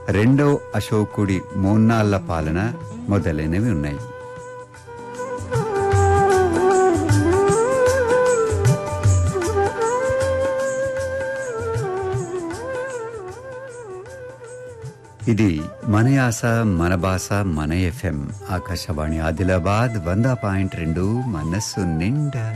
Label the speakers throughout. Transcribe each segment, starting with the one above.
Speaker 1: రెండో అశోకుడి మూన్నాళ్ల పాలన మొదలైనవి ఉన్నాయి ఇది మన యాస మన భాష మన ఎఫ్ఎం ఆకాశవాణి ఆదిలాబాద్ వంద పాయింట్ రెండు మనస్సు నిండా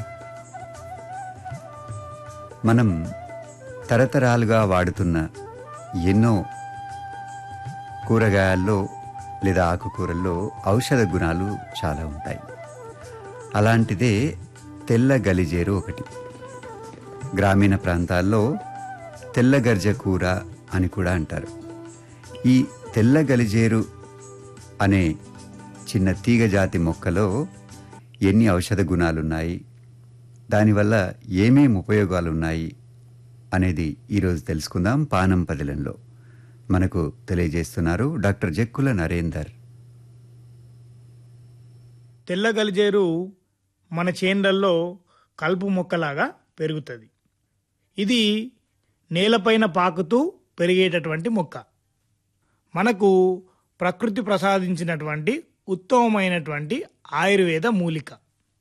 Speaker 1: మనం తరతరాలుగా వాడుతున్న ఎన్నో కూరగాయల్లో లేదా ఆకుకూరల్లో ఔషధ గుణాలు చాలా ఉంటాయి అలాంటిదే తెల్ల గలిజేరు ఒకటి గ్రామీణ ప్రాంతాల్లో తెల్ల గర్జ కూర అని కూడా అంటారు ఈ తెల్ల గలిజేరు అనే చిన్న తీగ జాతి మొక్కలో ఎన్ని ఔషధ గుణాలున్నాయి దానివల్ల ఏమేం ఉపయోగాలు ఉన్నాయి అనేది ఈరోజు తెలుసుకుందాం పానం పదిలంలో మనకు తెలియజేస్తున్నారు డాక్టర్ జక్కుల నరేందర్
Speaker 2: తెల్ల గలిజేరు మన చేన్లల్లో కలుపు మొక్కలాగా పెరుగుతుంది ఇది నేలపైన పాకుతూ పెరిగేటటువంటి మొక్క మనకు ప్రకృతి ప్రసాదించినటువంటి ఉత్తమమైనటువంటి ఆయుర్వేద మూలిక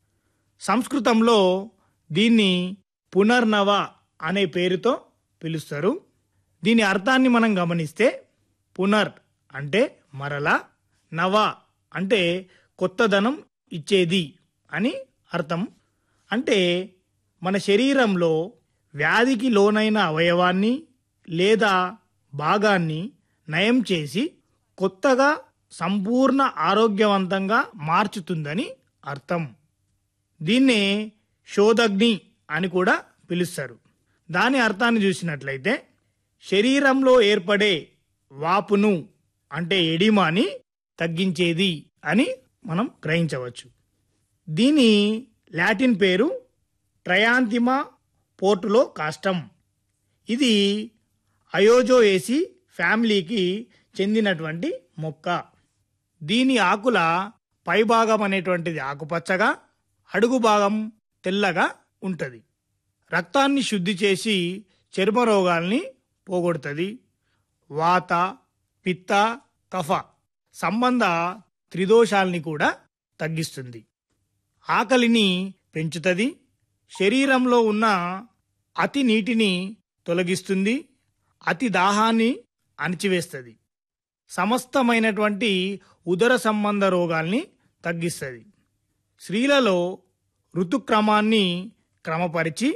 Speaker 2: సంస్కృతంలో దీన్ని పునర్నవ అనే పేరుతో పిలుస్తారు దీని అర్థాన్ని మనం గమనిస్తే పునర్ అంటే మరలా నవ అంటే కొత్తదనం ఇచ్చేది అని అర్థం అంటే మన శరీరంలో వ్యాధికి లోనైన అవయవాన్ని లేదా భాగాన్ని నయం చేసి కొత్తగా సంపూర్ణ ఆరోగ్యవంతంగా మార్చుతుందని అర్థం దీన్నే శోధగ్ని అని కూడా పిలుస్తారు దాని అర్థాన్ని చూసినట్లయితే శరీరంలో ఏర్పడే వాపును అంటే ఎడిమాని తగ్గించేది అని మనం గ్రహించవచ్చు దీని లాటిన్ పేరు ట్రయాంతిమా పోర్టులో కాష్టం ఇది అయోజోయేసి ఫ్యామిలీకి చెందినటువంటి మొక్క దీని ఆకుల పైభాగం అనేటువంటిది ఆకుపచ్చగా అడుగు భాగం తెల్లగా ఉంటుంది రక్తాన్ని శుద్ధి చేసి చర్మ రోగాల్ని పోగొడుతుంది వాత పిత్త కఫ సంబంధ త్రిదోషాల్ని కూడా తగ్గిస్తుంది ఆకలిని పెంచుతుంది శరీరంలో ఉన్న అతి నీటిని తొలగిస్తుంది అతి దాహాన్ని అణిచివేస్తుంది సమస్తమైనటువంటి ఉదర సంబంధ రోగాల్ని తగ్గిస్తుంది స్త్రీలలో ఋతుక్రమాన్ని క్రమపరిచి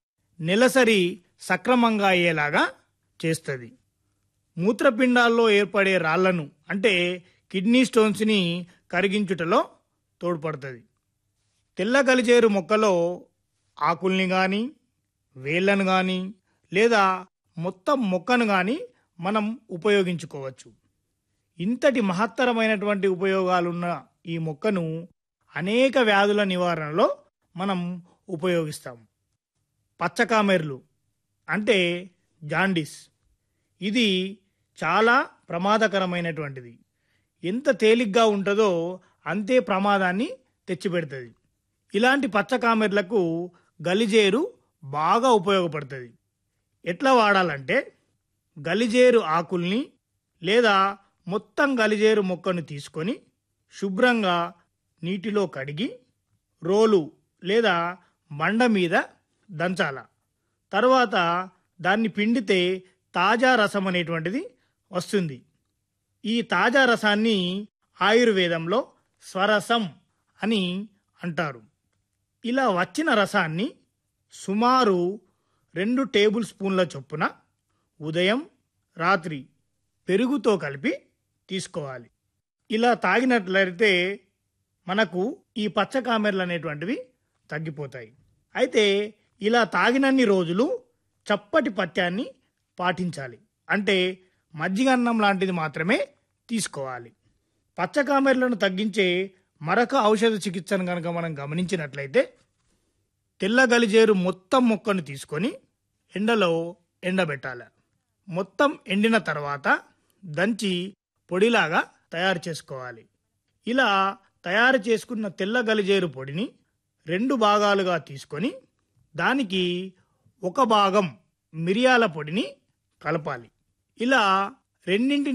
Speaker 2: నెలసరి సక్రమంగా అయ్యేలాగా చేస్తుంది మూత్రపిండాల్లో ఏర్పడే రాళ్లను అంటే కిడ్నీ స్టోన్స్ని కరిగించుటలో తోడ్పడుతుంది తెల్ల గలిజేరు మొక్కలో ఆకుల్ని కానీ వేళ్ళను కానీ లేదా మొత్తం మొక్కను కానీ మనం ఉపయోగించుకోవచ్చు ఇంతటి మహత్తరమైనటువంటి ఉపయోగాలున్న ఈ మొక్కను అనేక వ్యాధుల నివారణలో మనం ఉపయోగిస్తాం పచ్చకామెర్లు అంటే జాండిస్ ఇది చాలా ప్రమాదకరమైనటువంటిది ఎంత తేలిగ్గా ఉంటుందో అంతే ప్రమాదాన్ని తెచ్చిపెడుతుంది ఇలాంటి పచ్చకామెర్లకు గలిజేరు బాగా ఉపయోగపడుతుంది ఎట్లా వాడాలంటే గలిజేరు ఆకుల్ని లేదా మొత్తం గలిజేరు మొక్కను తీసుకొని శుభ్రంగా నీటిలో కడిగి రోలు లేదా బండ మీద దంచాల తర్వాత దాన్ని పిండితే తాజా రసం అనేటువంటిది వస్తుంది ఈ తాజా రసాన్ని ఆయుర్వేదంలో స్వరసం అని అంటారు ఇలా వచ్చిన రసాన్ని సుమారు రెండు టేబుల్ స్పూన్ల చొప్పున ఉదయం రాత్రి పెరుగుతో కలిపి తీసుకోవాలి ఇలా తాగినట్లయితే మనకు ఈ పచ్చకామెర్లు అనేటువంటివి తగ్గిపోతాయి అయితే ఇలా తాగినన్ని రోజులు చప్పటి పత్యాన్ని పాటించాలి అంటే మజ్జిగన్నం లాంటిది మాత్రమే తీసుకోవాలి పచ్చకామెర్లను తగ్గించే మరొక ఔషధ చికిత్సను కనుక మనం గమనించినట్లయితే తెల్ల గలిజేరు మొత్తం మొక్కను తీసుకొని ఎండలో ఎండబెట్టాలి మొత్తం ఎండిన తర్వాత దంచి పొడిలాగా తయారు చేసుకోవాలి ఇలా తయారు చేసుకున్న తెల్ల గలిజేరు పొడిని రెండు భాగాలుగా తీసుకొని దానికి ఒక భాగం మిరియాల పొడిని కలపాలి ఇలా రెండింటి